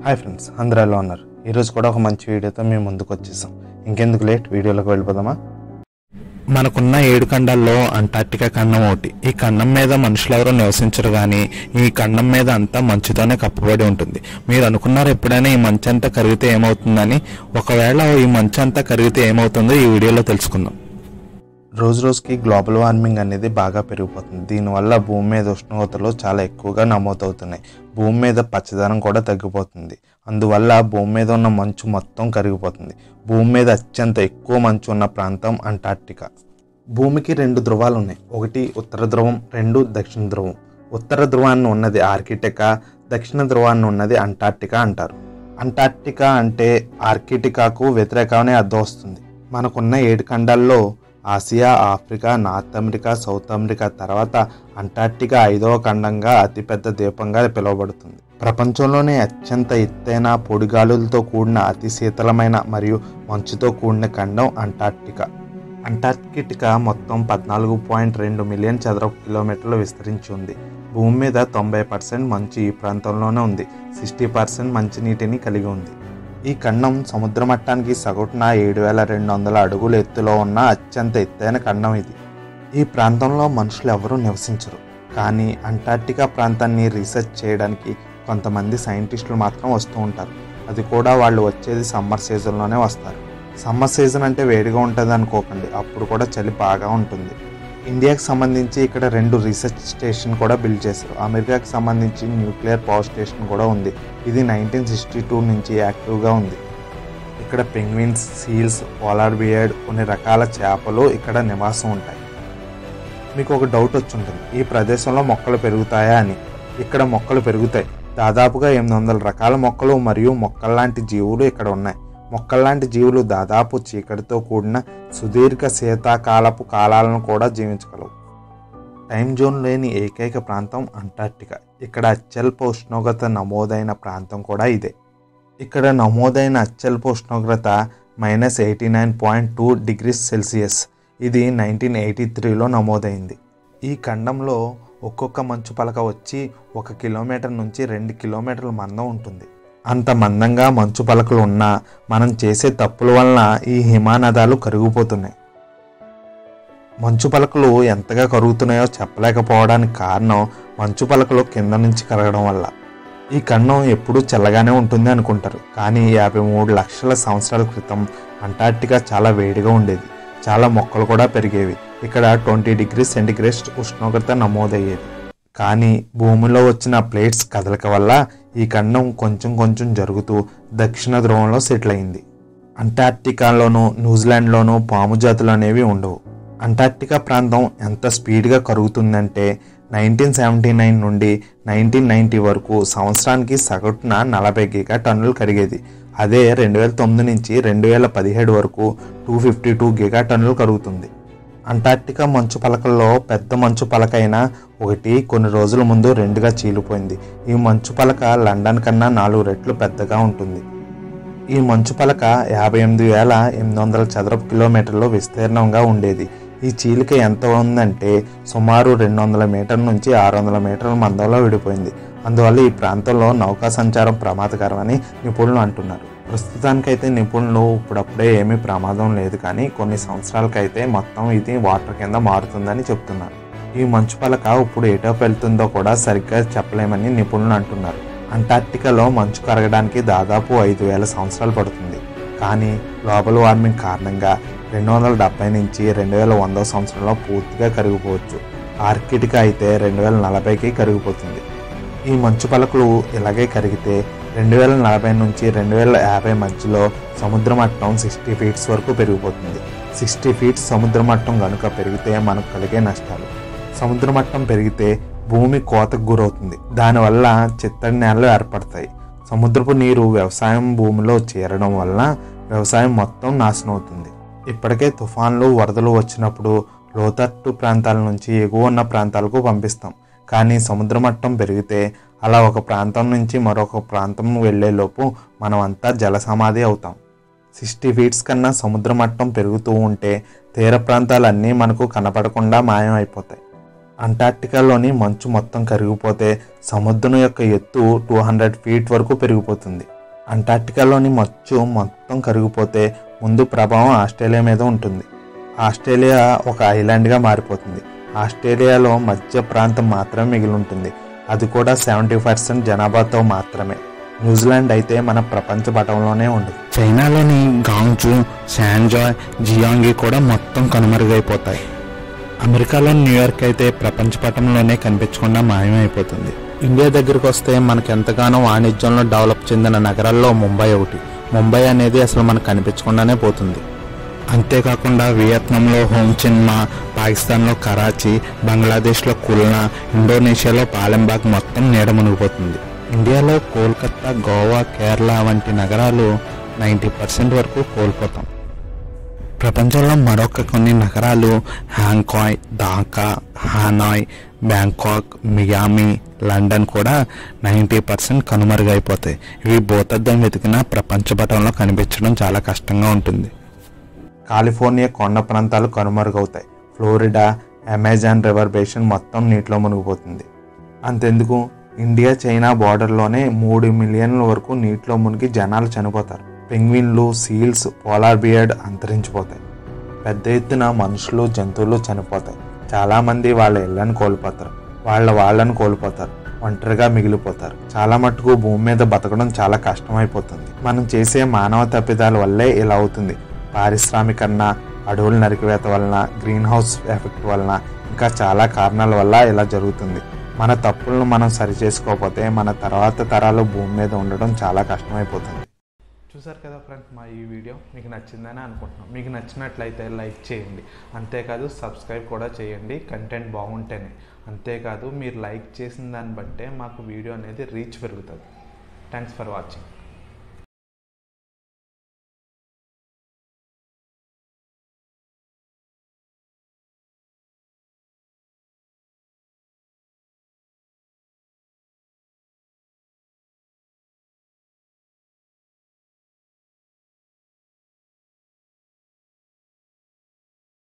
hi friends అందరూ ఎలా ఉన్నారు ఈరోజు కూడా ఒక మంచి వీడియోతో మేము ముందుకు వచ్చేసాం ఇంకెందుకు లేట్ వీడియోలోకి వెళ్ళిపోదామా మనకున్న ఏడు ఖండాల్లో అంటార్టికా ఖండం ఒకటి ఈ ఖండం మీద మనుషులెవరూ నివసించరు కానీ ఈ ఖండం మీద అంతా మంచుతోనే కప్పబడి ఉంటుంది మీరు అనుకున్నారు ఎప్పుడైనా ఈ మంచు అంతా కరిగితే ఏమవుతుందని ఒకవేళ ఈ మంచు అంతా కరిగితే ఏమవుతుందో ఈ వీడియోలో తెలుసుకుందాం రోజు రోజుకి గ్లోబల్ వార్మింగ్ అనేది బాగా పెరిగిపోతుంది దీనివల్ల భూమి మీద ఉష్ణోగ్రతలు చాలా ఎక్కువగా నమోదవుతున్నాయి భూమి మీద పచ్చదనం కూడా తగ్గిపోతుంది అందువల్ల భూమి మీద ఉన్న మంచు మొత్తం కరిగిపోతుంది భూమి మీద అత్యంత ఎక్కువ మంచు ఉన్న ప్రాంతం అంటార్క్టికా భూమికి రెండు ధ్రువాలు ఉన్నాయి ఒకటి ఉత్తర ధ్రువం రెండు దక్షిణ ధ్రువం ఉత్తర ధ్రువాన్ని ఉన్నది ఆర్కిటికా దక్షిణ ధ్రువాన్ని ఉన్నది అంటార్క్టికా అంటారు అంటార్క్టికా అంటే ఆర్కిటికాకు వ్యతిరేకమనే అర్థం వస్తుంది మనకున్న ఏడు ఖండాల్లో Asia Africa North America South America తర్వాత అంటార్క్టికా ఐదవ ఖండంగా అతిపెద్ద ద్వీపంగా పిలువబడుతుంది ప్రపంచంలోనే అత్యంత ఎత్తైన పొడిగాలులతో కూడిన అతి శీతలమైన మరియు మంచుతో కూడిన ఖండం అంటార్క్టికా అంటార్కిటికా మొత్తం పద్నాలుగు పాయింట్ రెండు మిలియన్ చదరపు కిలోమీటర్లు విస్తరించి ఉంది భూమి మీద తొంభై పర్సెంట్ మంచు ఈ ప్రాంతంలోనే ఉంది సిక్స్టీ పర్సెంట్ మంచినీటిని కలిగి ఉంది ఈ ఖండం సముద్ర మట్టానికి సగటున ఏడు వేల రెండు వందల అడుగుల ఎత్తులో ఉన్న అత్యంత ఎత్తైన ఖండం ఇది ఈ ప్రాంతంలో మనుషులు ఎవరూ నివసించరు కానీ అంటార్క్టికా ప్రాంతాన్ని రీసెర్చ్ చేయడానికి కొంతమంది సైంటిస్టులు మాత్రం వస్తూ ఉంటారు అది కూడా వాళ్ళు వచ్చేది సమ్మర్ సీజన్లోనే వస్తారు సమ్మర్ సీజన్ అంటే వేడిగా ఉంటుంది అనుకోకండి అప్పుడు కూడా చలి బాగా ఉంటుంది ఇండియాకి సంబంధించి ఇక్కడ రెండు రీసెర్చ్ స్టేషన్ కూడా బిల్డ్ చేశారు అమెరికాకి సంబంధించి న్యూక్లియర్ పవర్ స్టేషన్ కూడా ఉంది ఇది నైన్టీన్ సిక్స్టీ టూ నుంచి యాక్టివ్గా ఉంది ఇక్కడ పెంగ్విన్స్ సీల్స్ పోలార్ బియర్డ్ కొన్ని రకాల చేపలు ఇక్కడ నివాసం ఉంటాయి మీకు ఒక డౌట్ వచ్చుంటుంది ఈ ప్రదేశంలో మొక్కలు పెరుగుతాయా అని ఇక్కడ మొక్కలు పెరుగుతాయి దాదాపుగా ఎనిమిది వందల రకాల మొక్కలు మరియు మొక్కల్లాంటి జీవులు ఇక్కడ ఉన్నాయి మొక్కల్లాంటి జీవులు దాదాపు చీకటితో కూడిన సుదీర్ఘ శీతాకాలపు కాలాలను కూడా జీవించగలవు టైం జోన్ లేని ఏకైక ప్రాంతం అంటార్క్టికా ఇక్కడ అత్యల్ప ఉష్ణోగ్రత నమోదైన ప్రాంతం కూడా ఇదే ఇక్కడ నమోదైన అత్యల్ప ఉష్ణోగ్రత minus eighty nine point two degrees Celsius ఇది నైన్టీన్ ఎయిటీ త్రీలో నమోదైంది ఈ ఖండంలో ఒక్కొక్క మంచు పలక వచ్చి ఒక కిలోమీటర్ నుంచి రెండు కిలోమీటర్ల మందం ఉంటుంది అంత మందంగా మంచు పలకలు ఉన్నా మనం చేసే తప్పుల వలన ఈ హిమానదాలు కరిగిపోతున్నాయి మంచు పలకలు ఎంతగా కరుగుతున్నాయో చెప్పలేకపోవడానికి కారణం మంచు పలకలు కింద నుంచి కరగడం వల్ల ఈ ఖండం ఎప్పుడూ చల్లగానే ఉంటుంది అనుకుంటారు కానీ యాభై మూడు లక్షల సంవత్సరాల క్రితం అంటార్క్టికా చాలా వేడిగా ఉండేది చాలా మొక్కలు కూడా పెరిగేవి ఇక్కడ ట్వంటీ డిగ్రీ సెంటిగ్రేడ్ ఉష్ణోగ్రత నమోదయ్యేది కానీ భూమిలో వచ్చిన ప్లేట్స్ కదలిక వల్ల ఈ ఖండం కొంచెం కొంచెం జరుగుతూ దక్షిణ ధ్రువంలో సెటిల్ అయింది అంటార్క్టికాలోను న్యూజిలాండ్లోనూ పాము జాతులు అనేవి ఉండవు అంటార్క్టికా ప్రాంతం ఎంత స్పీడ్గా కరుగుతుందంటే నైన్టీన్ సెవెంటీ నైన్ నుండి నైన్టీన్ నైంటీ వరకు సంవత్సరానికి సగటున నలభై గిగా టన్నులు కరిగేది అదే రెండు వేల తొమ్మిది నుంచి రెండు వేల పదిహేడు వరకు టూ ఫిఫ్టీ టూ గిగా టన్నులు కరుగుతుంది అంటార్క్టికా మంచు పలకల్లో పెద్ద మంచు పలక అయినా ఒకటి కొన్ని రోజుల ముందు రెండుగా చీలిపోయింది ఈ మంచు పలక లండన్ కన్నా నాలుగు రెట్లు పెద్దగా ఉంటుంది ఈ మంచు పలక యాభై ఎనిమిది వేల ఎనిమిది వందల చదరపు కిలోమీటర్లు విస్తీర్ణంగా ఉండేది ఈ చీలిక ఎంత ఉందంటే సుమారు రెండు వందల మీటర్ల నుంచి ఆరు వందల మీటర్ల మందంలో విడిపోయింది అందువల్ల ఈ ప్రాంతంలో నౌకా సంచారం ప్రమాదకరమని నిపుణులు అంటున్నారు ప్రస్తుతానికైతే నిపుణులు ఇప్పుడప్పుడే ఏమీ ప్రమాదం లేదు కానీ కొన్ని సంవత్సరాలకైతే మొత్తం ఇది వాటర్ కింద మారుతుందని చెప్తున్నారు ఈ మంచు పలక ఇప్పుడు ఎటోపు వెళ్తుందో కూడా సరిగ్గా చెప్పలేమని నిపుణులు అంటున్నారు అంటార్క్టికాలో మంచు కరగడానికి దాదాపు ఐదు వేల సంవత్సరాలు పడుతుంది కానీ గ్లోబల్ వార్మింగ్ కారణంగా రెండు వందల డెబ్బై నుంచి రెండు వేల వందో సంవత్సరంలో పూర్తిగా కరిగిపోవచ్చు ఆర్కిటికా అయితే రెండు వేల నలభైకి కరిగిపోతుంది ఈ మంచు పలకలు ఇలాగే కరిగితే రెండు వేల నలభై నుంచి రెండు వేల యాభై మధ్యలో సముద్ర మట్టం సిక్స్టీ ఫీట్స్ వరకు పెరిగిపోతుంది సిక్స్టీ ఫీట్స్ సముద్ర మట్టం కనుక పెరిగితే మనకు కలిగే నష్టాలు సముద్ర మట్టం పెరిగితే భూమి కోతకు గురవుతుంది దానివల్ల చిత్తడి నేలలు ఏర్పడతాయి సముద్రపు నీరు వ్యవసాయం భూమిలో చేరడం వల్ల వ్యవసాయం మొత్తం నాశనం అవుతుంది ఇప్పటికే తుఫాన్లు వరదలు వచ్చినప్పుడు లోతట్టు ప్రాంతాల నుంచి ఎగువ ఉన్న ప్రాంతాలకు పంపిస్తాం కానీ సముద్ర మట్టం పెరిగితే అలా ఒక ప్రాంతం నుంచి మరొక ప్రాంతం వెళ్ళేలోపు మనం అంతా జలసమాధి అవుతాం సిక్స్టీ ఫీట్స్ కన్నా సముద్ర మట్టం పెరుగుతూ ఉంటే తీర ప్రాంతాలన్నీ మనకు కనపడకుండా మాయం అయిపోతాయి అంటార్క్టికాలోని మంచు మొత్తం కరిగిపోతే సముద్రం యొక్క ఎత్తు టూ హండ్రెడ్ ఫీట్ వరకు పెరిగిపోతుంది అంటార్టికాలోని మచ్చు మొత్తం కరిగిపోతే ముందు ప్రభావం ఆస్ట్రేలియా మీద ఉంటుంది ఆస్ట్రేలియా ఒక ఐలాండ్గా మారిపోతుంది ఆస్ట్రేలియాలో మధ్య ప్రాంతం మాత్రమే మిగిలి ఉంటుంది అది కూడా సెవెంటీ పర్సెంట్ జనాభాతో మాత్రమే న్యూజిలాండ్ అయితే మన ప్రపంచ పటంలోనే ఉండదు చైనాలోని గాంగ్జూ శాంజాయ్ జియాంగి కూడా మొత్తం కనుమరుగైపోతాయి అమెరికాలో న్యూయార్క్ అయితే ప్రపంచ పటంలోనే కనిపించకుండా మాయమైపోతుంది ఇండియా దగ్గరికి వస్తే మనకు ఎంతగానో వాణిజ్యంలో డెవలప్ చెందిన నగరాల్లో ముంబై ఒకటి ముంబై అనేది అసలు మనకు కనిపించకుండానే పోతుంది అంతేకాకుండా వియత్నాంలో హోంచిన్మా పాకిస్తాన్లో కరాచీ బంగ్లాదేశ్లో కుల్నా ఇండోనేషియాలో పాలెంబాగ్ మొత్తం నీడ మునిగిపోతుంది ఇండియాలో కోల్కతా గోవా కేరళ వంటి నగరాలు నైంటీ పర్సెంట్ వరకు కోల్పోతాం ప్రపంచంలో మరొక కొన్ని నగరాలు హ్యాంకాయ్ Dhaka Hanoi Bangkok Miami London కూడా నైంటీ పర్సెంట్ కనుమరుగైపోతాయి ఇవి భూతద్దం వెతికినా ప్రపంచ పటంలో కనిపించడం చాలా కష్టంగా ఉంటుంది కాలిఫోర్నియా కొండ ప్రాంతాలు కనుమరుగవుతాయి ఫ్లోరిడా అమెజాన్ రివర్ బేసిన్ మొత్తం నీటిలో మునిగిపోతుంది అంతెందుకు ఇండియా చైనా బార్డర్లోనే మూడు మిలియన్ల వరకు నీటిలో మునిగి జనాలు చనిపోతారు పెంగ్విన్లు సీల్స్ పోలార్ బియర్డ్ అంతరించిపోతాయి పెద్ద ఎత్తున మనుషులు జంతువులు చనిపోతాయి చాలామంది వాళ్ళ ఇళ్ళని కోల్పోతారు వాళ్ళ వాళ్ళని కోల్పోతారు ఒంటరిగా మిగిలిపోతారు చాలా మట్టుకు భూమి మీద బతకడం చాలా కష్టమైపోతుంది మనం చేసే మానవ తప్పిదాల వల్లే ఇలా అవుతుంది పారిశ్రామికరణ అడవుల నరికివేత వలన గ్రీన్ హౌస్ ఎఫెక్ట్ వలన ఇంకా చాలా కారణాల వల్ల ఇలా జరుగుతుంది మన తప్పులను మనం సరిచేసుకోకపోతే మన తర్వాత తరాలు భూమి మీద ఉండడం చాలా కష్టమైపోతుంది చూసారు కదా ఫ్రెండ్స్ మా ఈ వీడియో మీకు నచ్చిందని అనుకుంటున్నాం మీకు నచ్చినట్లయితే లైక్ చేయండి అంతేకాదు సబ్స్క్రైబ్ కూడా చేయండి కంటెంట్ బాగుంటేనే అంతేకాదు మీరు లైక్ చేసిన దాన్ని బట్టే మాకు వీడియో అనేది రీచ్ పెరుగుతుంది థ్యాంక్స్ ఫర్ వాచింగ్